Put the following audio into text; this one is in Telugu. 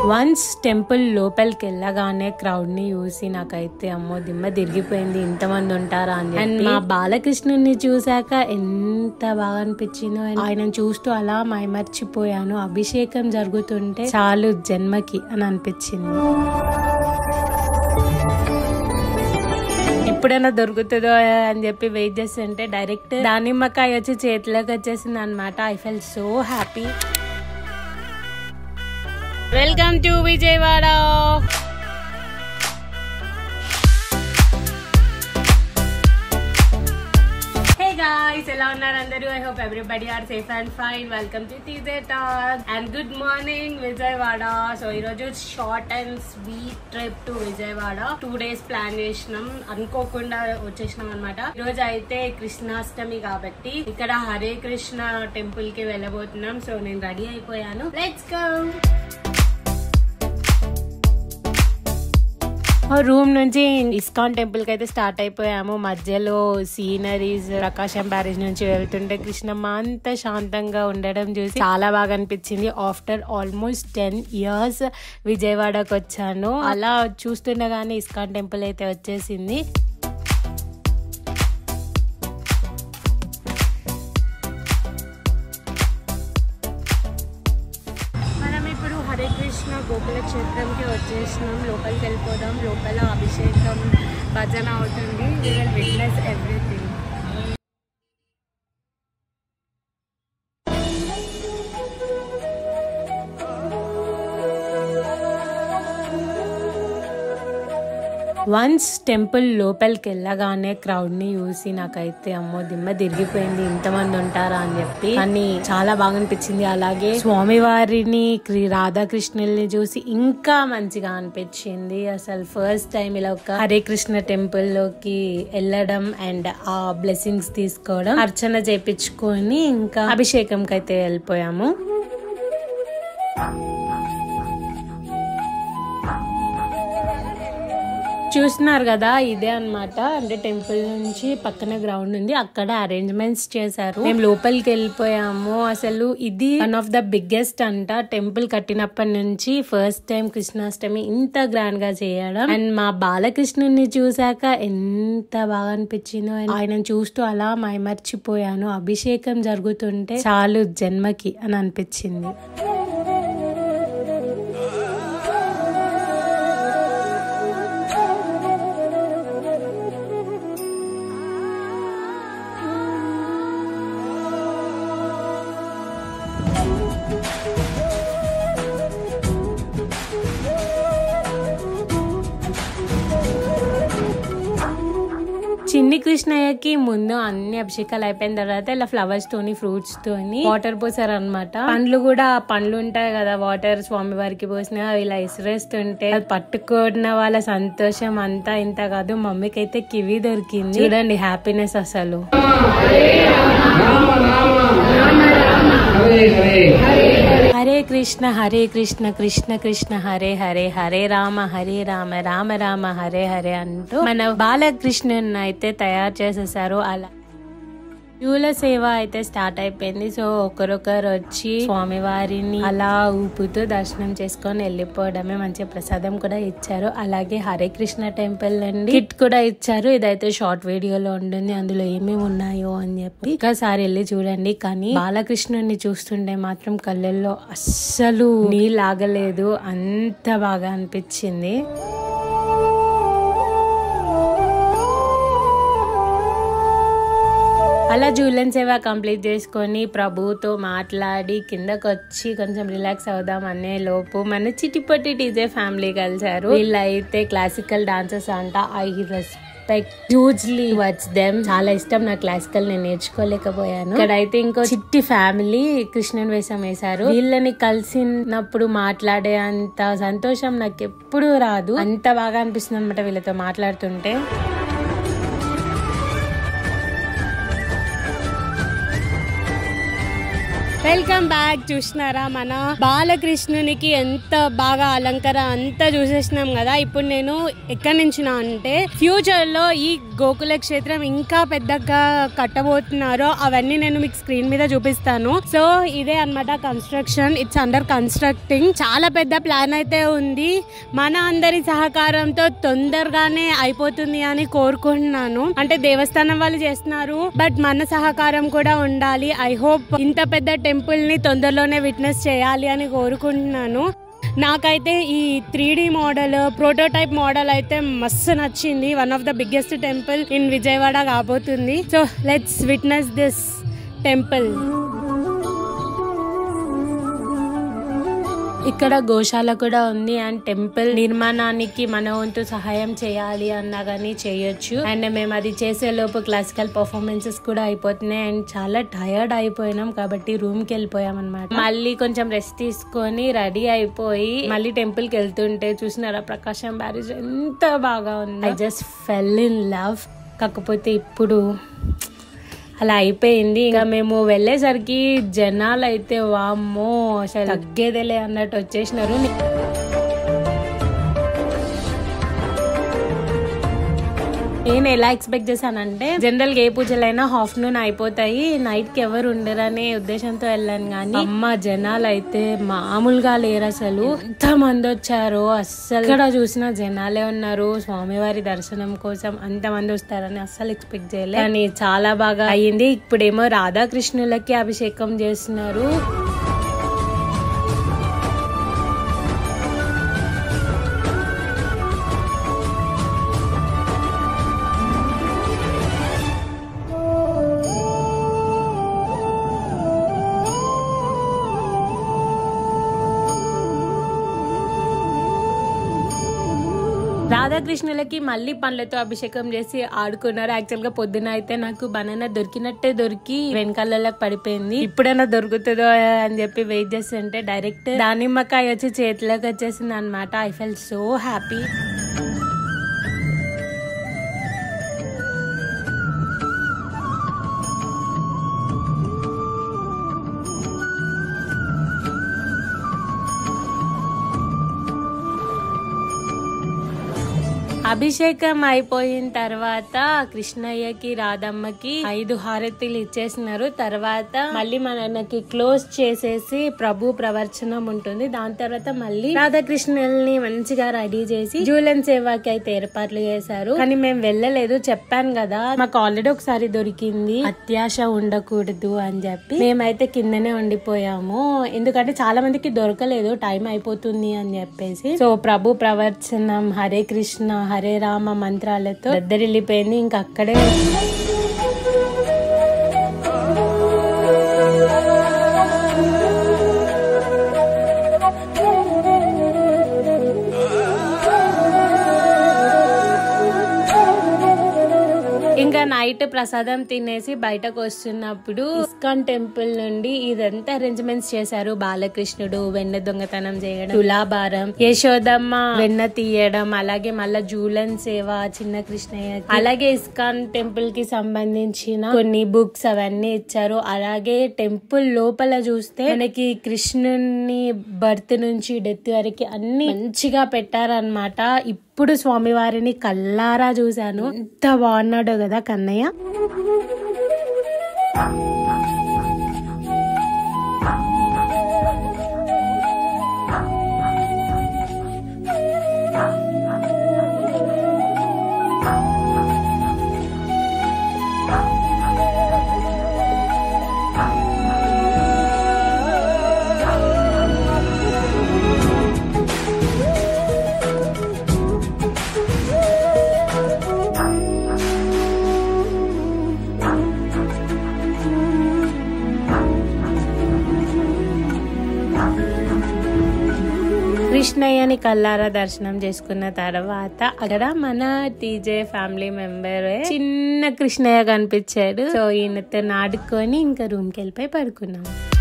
వన్స్ టెంపుల్ లోపలికి వెళ్ళగానే క్రౌడ్ ని చూసి నాకైతే అమ్మో దిమ్మ తిరిగిపోయింది ఇంతమంది ఉంటారా అని అండ్ మా బాలకృష్ణుని చూసాక ఎంత బాగా అనిపించిందో and ఆయనను చూస్తూ అలా మైమర్చిపోయాను అభిషేకం జరుగుతుంటే చాలు జన్మకి అని అనిపించింది ఎప్పుడైనా దొరుకుతుందో అని చెప్పి వెయిట్ చేస్తుంటే డైరెక్ట్ దానిమ్మకాయ వచ్చి చేతిలోకి వచ్చేసింది అనమాట I felt so happy welcome to Vijayawada hey guys ఎలా ఉన్నారు అందరూ I hope everybody are safe and fine welcome to TJ talk and good morning Vijayawada so ఈ రోజు short and sweet trip to Vijayawada two days plan చేసినాం అనుకోకుండా వచ్చేసినాం అనమాట ఈ రోజు అయితే కృష్ణాష్టమి కాబట్టి ఇక్కడ హరే కృష్ణ టెంపుల్ కి వెళ్ళబోతున్నాం సో నేను రెడీ అయిపోయాను లెట్స్ గో రూమ్ నుంచి ఇస్కాన్ టెంపుల్ కి అయితే స్టార్ట్ అయిపోయాము మధ్యలో సీనరీస్ ప్రకాశం బ్యారేజ్ నుంచి వెళ్తుంటే కృష్ణమ్మ అంత శాంతంగా ఉండడం చూసి చాలా బాగా అనిపించింది ఆఫ్టర్ ఆల్మోస్ట్ టెన్ ఇయర్స్ విజయవాడకు వచ్చాను అలా చూస్తుండగానే ఇస్కాన్ టెంపుల్ అయితే వచ్చేసింది మనం ఇప్పుడు హరే కృష్ణ గోకుల క్షేత్రంకి వచ్చేసినాం లోపలికి వెళ్ళిపోదాం లోపల అభిషేకం భజన అవుతుంది we will witness everything once temple లోపలికి వెళ్ళగానే క్రౌడ్ ని చూసి నాకైతే అమ్మో దిమ్మ తిరిగిపోయింది ఇంతమంది ఉంటారా అని చెప్పి కానీ చాలా బాగా అనిపించింది అలాగే స్వామివారిని క్రి- రాధాకృష్ణుల్ని చూసి ఇంకా మంచిగా అనిపించింది అసలు ఫస్ట్ టైం ఇలా ఒక హరే కృష్ణ టెంపుల్ లోకి వెళ్ళడం అండ్ ఆ బ్లెస్సింగ్స్ తీసుకోవడం అర్చన చేపించుకొని ఇంకా అభిషేకంకి అయితే వెళ్ళిపోయాము చూస్తున్నారు కదా ఇదే అన్నమాట అంటే టెంపుల్ నుంచి పక్కన గ్రౌండ్ ఉంది అక్కడ అరేంజ్మెంట్స్ చేశారు మేము లోపలికి వెళ్ళిపోయాము అసలు ఇది వన్ ఆఫ్ ద బిగ్గెస్ట్ అంట టెంపుల్ కట్టినప్పటి నుంచి ఫస్ట్ టైం కృష్ణాష్టమి ఇంత గ్రాండ్ గా చేయడం అండ్ మా బాలకృష్ణుని చూసాక ఎంత బాగా అనిపించిందో and ఆయనను చూస్తూ అలా మైమర్చిపోయాను అభిషేకం జరుగుతుంటే చాలు జన్మకి అని అనిపించింది చిన్ని కృష్ణయ్యకి ముందు అన్ని అభిషేకాలు అయిపోయిన తర్వాత ఇలా ఫ్లవర్స్ తోని ఫ్రూట్స్ తోని వాటర్ పోసారు అనమాట పండ్లు కూడా పండ్లు ఉంటాయి కదా వాటర్ స్వామి వారికి పోసిన ఇలా ఇసిరేస్తుంటే అది పట్టుకున్న వాళ్ళ సంతోషం అంతా ఇంత కాదు మమ్మీకి అయితే కివి దొరికింది చూడండి హ్యాపీనెస్ అసలు హరే కృష్ణ హరే కృష్ణ కృష్ణ కృష్ణ హరే హరే హరే రామ హరే రామ రామ రామ హరే హరే అంటూ మన బాలకృష్ణుని అయితే తయారు చేసేసారు అలా పూల సేవ అయితే స్టార్ట్ అయిపోయింది సో ఒకరొకరు వచ్చి స్వామివారిని అలా ఊపుతూ దర్శనం చేసుకొని వెళ్ళిపోవడమే మంచి ప్రసాదం కూడా ఇచ్చారు అలాగే హరే కృష్ణ టెంపుల్ నుండి కిట్ కూడా ఇచ్చారు ఇదైతే షార్ట్ వీడియోలో ఉంటుంది అందులో ఏమేమి ఉన్నాయో అని చెప్పి ఒకసారి వెళ్ళి చూడండి కానీ బాలకృష్ణుని చూస్తుంటే మాత్రం కళ్ళల్లో అస్సలు నీళ్ళు ఆగలేదు అంత బాగా అనిపించింది అలా జూలన్ సేవ కంప్లీట్ చేసుకొని ప్రభుతో మాట్లాడి కిందకు వచ్చి కొంచెం రిలాక్స్ అవుదాం అనే లోపు మన చిటిపట్టి టీజే ఫ్యామిలీ కలిసారు వీళ్ళైతే క్లాసికల్ డాన్సర్స్ అంట I respect hugely words them చాలా ఇష్టం నా క్లాసికల్ నేను నేర్చుకోలేకపోయాను ఇక్కడ అయితే ఇంకో చిట్టి ఫ్యామిలీ కృష్ణన్ వేషం వేశారు వీళ్ళని కలిసినప్పుడు మాట్లాడే అంత సంతోషం నాకు ఎప్పుడు రాదు అంత బాగా అనిపిస్తుంది అనమాట వీళ్ళతో మాట్లాడుతుంటే వెల్కమ్ బ్యాక్ చూసినారా మన బాలకృష్ణునికి ఎంత బాగా అలంకర అంతా చూసేసినాం కదా ఇప్పుడు నేను ఎక్కడి నుంచి నా అంటే ఫ్యూచర్ లో ఈ గోకుల క్షేత్రం ఇంకా పెద్దగా కట్టబోతున్నారో అవన్నీ నేను మీకు స్క్రీన్ మీద చూపిస్తాను సో ఇదే అన్నమాట కన్స్ట్రక్షన్ ఇట్స్ అండర్ కన్స్ట్రక్టింగ్ చాలా పెద్ద ప్లాన్ అయితే ఉంది మన అందరి సహకారంతో తొందరగానే అయిపోతుంది అని కోరుకుంటున్నాను అంటే దేవస్థానం వాళ్ళు చేస్తున్నారు బట్ మన సహకారం కూడా ఉండాలి ఐ హోప్ ఇంత పెద్ద టెంపుల్ ని తొందరలోనే విట్నెస్ చేయాలి అని కోరుకుంటున్నాను నాకైతే ఈ three D model prototype model అయితే మస్తు నచ్చింది one of the biggest temple in Vijayawada కాబోతుంది so let's witness this temple ఇక్కడ గోశాల కూడా ఉంది అండ్ టెంపుల్ నిర్మాణానికి మన వంతు సహాయం చేయాలి అన్నా కానీ చేయొచ్చు అండ్ మేము అది చేసే లోపు క్లాసికల్ పర్ఫార్మెన్సెస్ కూడా అయిపోతున్నాయి అండ్ చాలా టయర్డ్ అయిపోయినాం కాబట్టి రూమ్ కి వెళ్ళిపోయాం అనమాట మళ్ళీ కొంచెం రెస్ట్ తీసుకొని రెడీ అయిపోయి మళ్ళీ టెంపుల్ కి వెళ్తుంటే చూసినారా ప్రకాశం బ్యారేజ్ ఎంత బాగా ఉంది I just fell in love కాకపోతే ఇప్పుడు అలా అయిపోయింది ఇంకా మేము వెళ్ళేసరికి జనాలు అయితే వామ్మో అసలు తగ్గేదేలే అన్నట్టు వచ్చేసినారు నేను ఎలా ఎక్స్పెక్ట్ చేశానంటే జనరల్ గా ఏ పూజలైనా ఆఫ్టర్నూన్ అయిపోతాయి నైట్ కి ఎవరు ఉండరనే ఉద్దేశంతో వెళ్ళాను కానీ అమ్మ జనాలు అయితే మామూలుగా లేరు అసలు ఎంత మంది వచ్చారో అస్సలు ఇక్కడ చూసిన జనాలే ఉన్నారు స్వామివారి దర్శనం కోసం అంత మంది వస్తారని అస్సలు ఎక్స్పెక్ట్ చేయలేదు కానీ చాలా బాగా అయ్యింది ఇప్పుడేమో రాధాకృష్ణులకి అభిషేకం చేస్తున్నారు రాధాకృష్ణులకి మళ్ళీ పండ్లతో అభిషేకం చేసి ఆడుకున్నారు యాక్చువల్ గా పొద్దున అయితే నాకు బనానా దొరికినట్టే దొరికి వెనకాలలోకి పడిపోయింది ఇప్పుడైనా దొరుకుతుందో అని చెప్పి వెయిట్ చేస్తుంటే డైరెక్ట్ దానిమ్మకాయ వచ్చి చేతిలోకి వచ్చేసింది అనమాట ఐ ఫెల్ సో హ్యాపీ అభిషేకం అయిపోయిన తర్వాత కృష్ణయ్యకి రాధమ్మకి ఐదు హారతులు ఇచ్చేసినారు తర్వాత మళ్ళీ మనకి క్లోజ్ చేసేసి ప్రభు ప్రవర్చనం ఉంటుంది దాని తర్వాత మళ్ళీ రాధాకృష్ణుల్ని మంచిగా రెడీ చేసి జూలన్ సేవాకి అయితే ఏర్పాట్లు చేశారు కానీ మేము వెళ్ళలేదు చెప్పాను కదా మాకు ఆల్రెడీ ఒకసారి దొరికింది అత్యాశ ఉండకూడదు అని చెప్పి మేమైతే కిందనే ఉండిపోయాము ఎందుకంటే చాలా మందికి దొరకలేదు టైం అయిపోతుంది అని చెప్పేసి సో ప్రభు ప్రవర్చనం హరే కృష్ణ హరే రామ మంత్రాలతో దద్దరిల్లిపోయింది ఇంకా అక్కడే ఇంకా నైట్ ప్రసాదం తినేసి బయటకు వస్తున్నప్పుడు ఇస్కాన్ టెంపుల్ నుండి ఇదంతా అరేంజ్మెంట్స్ చేశారు బాలకృష్ణుడు వెన్న దొంగతనం చేయడం తులాభారం యశోదమ్మ వెన్న తీయడం అలాగే మళ్ళా జూలన్ సేవ చిన్న కృష్ణయ్య అలాగే ఇస్కాన్ టెంపుల్ కి సంబంధించిన కొన్ని బుక్స్ అవన్నీ ఇచ్చారు అలాగే టెంపుల్ లోపల చూస్తే మనకి కృష్ణుని బర్త్ నుంచి డెత్ వరకు అన్ని మంచిగా పెట్టారనమాట ఇప్పుడు స్వామివారిని కల్లారా చూశాను ఎంత బాగున్నాడో కదా కన్నయ్య కృష్ణయ్యని కల్లారా దర్శనం చేసుకున్న తర్వాత అక్కడ మన టీజే ఫ్యామిలీ మెంబర్ చిన్న కృష్ణయ్య కనిపించాడు సో ఈయనతో నాడుకొని ఇంకా రూమ్ కి వెళ్ళిపోయి పడుకున్నాం